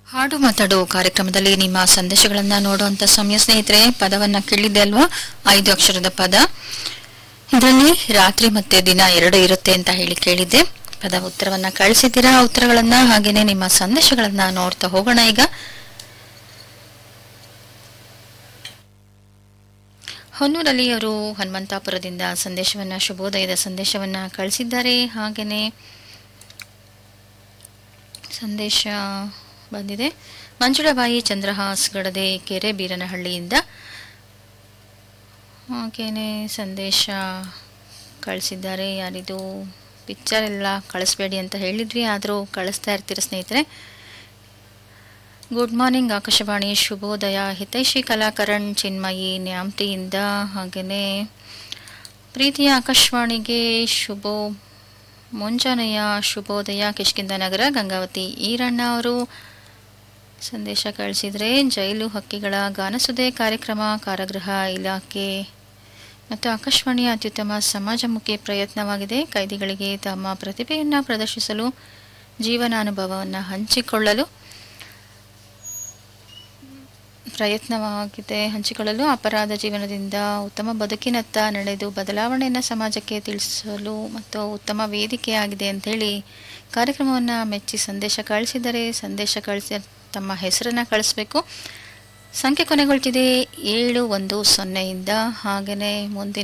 ಹಾಡು ಮಾತಾಡು ಕಾರ್ಯಕ್ರಮದಲ್ಲಿ ನಿಮ್ಮ ಸಂದೇಶಗಳನ್ನ ನೋಡುವಂತ ಸಮಯ ಸ್ನೇಹಿತರೆ ಪದವನ್ನ ಕೇಳಿದ್ದೆ ಅಲ್ವಾ ಐದು ಅಕ್ಷರದ ಪದ ಇದರಲ್ಲಿ ರಾತ್ರಿ ಮತ್ತೆ ದಿನ ಎರಡು ಇರುತ್ತೆ ಅಂತ ಹೇಳಿ ಕೇಳಿದ್ದೆ ಪದ ಉತ್ತರವನ್ನ ಕಳಿಸಿದ್ದೀರಾ ಉತ್ತರಗಳನ್ನ ಹಾಗೇನೆ ನಿಮ್ಮ ಸಂದೇಶಗಳನ್ನ ನೋಡ್ತಾ ಹೋಗೋಣ ಈಗ ಹೊನ್ನೂರಲ್ಲಿ ಅವರು ಹನುಮಂತಾಪುರದಿಂದ ಸಂದೇಶವನ್ನ ಶುಭೋದಯದ ಸಂದೇಶವನ್ನ ಕಳಿಸಿದ್ದಾರೆ ಹಾಗೇನೆ ಸಂದೇಶ ಬಂದಿದೆ ಮಂಜುಳಾಬಾಯಿ ಚಂದ್ರಹಾಸ್ ಗಡದೆ ಕೆರೆ ಬೀರನಹಳ್ಳಿಯಿಂದ ಹಾಗೇನೆ ಸಂದೇಶ ಕಳಿಸಿದ್ದಾರೆ ಯಾರಿದು ಪಿಕ್ಚರ್ ಎಲ್ಲ ಕಳಿಸ್ಬೇಡಿ ಅಂತ ಹೇಳಿದ್ವಿ ಆದರೂ ಕಳಿಸ್ತಾ ಇರ್ತೀರ ಸ್ನೇಹಿತರೆ ಗುಡ್ ಮಾರ್ನಿಂಗ್ ಆಕಾಶವಾಣಿ ಶುಭೋದಯ ಹಿತೈಷಿ ಕಲಾಕರಣ್ ಚಿನ್ಮಯಿ ನ್ಯಾಮ್ತಿಯಿಂದ ಹಾಗೆಯೇ ಪ್ರೀತಿಯ ಆಕಾಶವಾಣಿಗೆ ಶುಭೋ ಮುಂಜಾನೆಯ ಶುಭೋದಯ ಕಿಷ್ಕಿಂದ ನಗರ ಗಂಗಾವತಿ ಈರಣ್ಣ ಅವರು ಸಂದೇಶ ಕಳಿಸಿದರೆ ಜೈಲು ಹಕ್ಕಿಗಳ ಗಾನಸುದೆ ಕಾರ್ಯಕ್ರಮ ಕಾರಾಗೃಹ ಇಲಾಖೆ ಮತ್ತು ಆಕಾಶವಾಣಿಯ ಅತ್ಯುತ್ತಮ ಸಮಾಜಮುಖಿ ಪ್ರಯತ್ನವಾಗಿದೆ ಕೈದಿಗಳಿಗೆ ತಮ್ಮ ಪ್ರತಿಭೆಯನ್ನು ಪ್ರದರ್ಶಿಸಲು ಜೀವನಾನುಭವವನ್ನು ಹಂಚಿಕೊಳ್ಳಲು ಪ್ರಯತ್ನವಾಗಿದೆ ಹಂಚಿಕೊಳ್ಳಲು ಅಪರಾಧ ಜೀವನದಿಂದ ಉತ್ತಮ ಬದುಕಿನತ್ತ ನಡೆದು ಬದಲಾವಣೆಯನ್ನು ಸಮಾಜಕ್ಕೆ ತಿಳಿಸಲು ಮತ್ತು ಉತ್ತಮ ವೇದಿಕೆಯಾಗಿದೆ ಅಂತೇಳಿ ಕಾರ್ಯಕ್ರಮವನ್ನು ಮೆಚ್ಚಿ ಸಂದೇಶ ಕಳಿಸಿದರೆ ಸಂದೇಶ ಕಳಿಸಿ ತಮ್ಮ ಹೆಸರನ್ನು ಕಳಿಸ್ಬೇಕು ಸಂಖ್ಯೆ ಕೊನೆಗೊಳ್ತಿದೆ ಏಳು ಒಂದು ಸೊನ್ನೆಯಿಂದ ಹಾಗೆಯೇ ಮುಂದಿನ